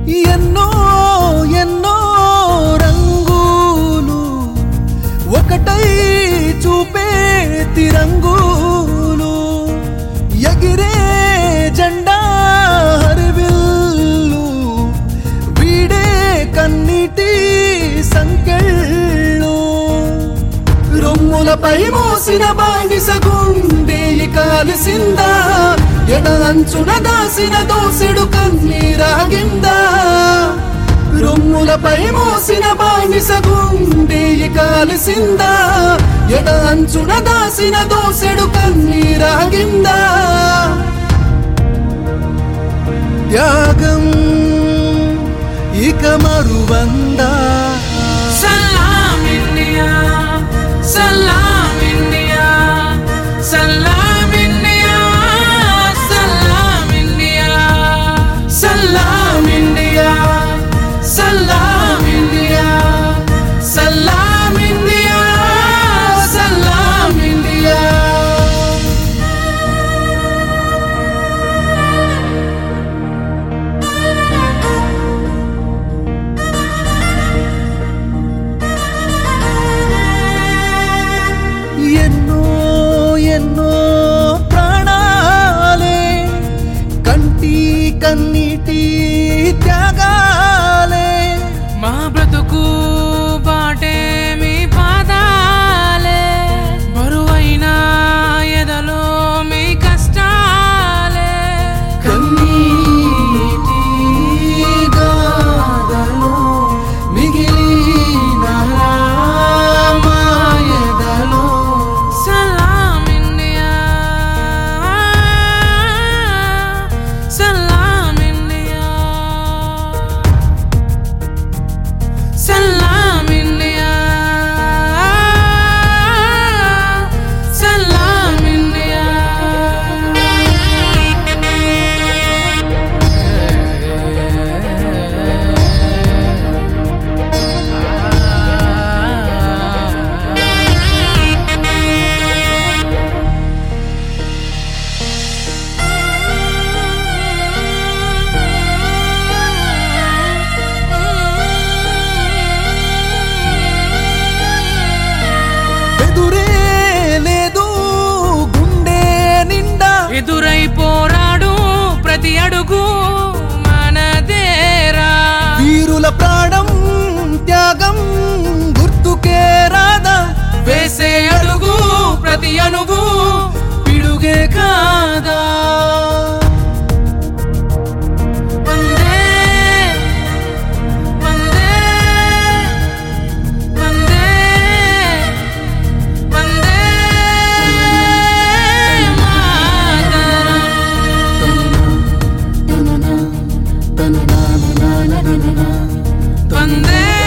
ఎన్నో ఎన్నో రంగులు ఒకటై చూపే తిరంగులు ఎగిరే జెండా హరివిల్లు వీడే కన్నీటి సంకెళ్ళు రొమ్ములపై మోసిన బానిస గుండె కాలిసిందా ఎడ అంచున దాసిన దోసెడు కన్నీరాగిందా రొమ్ములపై మోసిన బానిస గుండె కాలిసిందా ఎడ అంచున దాసిన దోసెడు కన్నీరాగిందా త్యాగం ఇక మరువందా సలాం ఇండియా సలాం ఇండియా సలాం ఇండియా సలాం ఇండియా సలాం ఇండియా సలాం ఇండియా సలాం ఇండియా సలాం ఇండియా ఎన్నో ఎన్నో ప్రాణాలే కంటి కన్నీటి త్యాగాలే మా బ్రతుకు బాటే మీ పాదాలే బరువైన ఎదలో మీ కష్టాలే కన్నీటి గాథలో మిగిలిన మాయదలో సలాం ఇండియా సలాం ఇండియా సలాం ఇండియా సలాం ఇండియా ఎదురే లేదు గుండె నిండా ఎదురై పోరాడు ప్రతి అడుగు మనదేరా వీరుల ప్రాణం త్యాగం గుర్తుకే రాదా వేసే అడుగు ప్రతి అణువు పిడుగే కాదా వందే వందే వందే వందే మాతరం వందే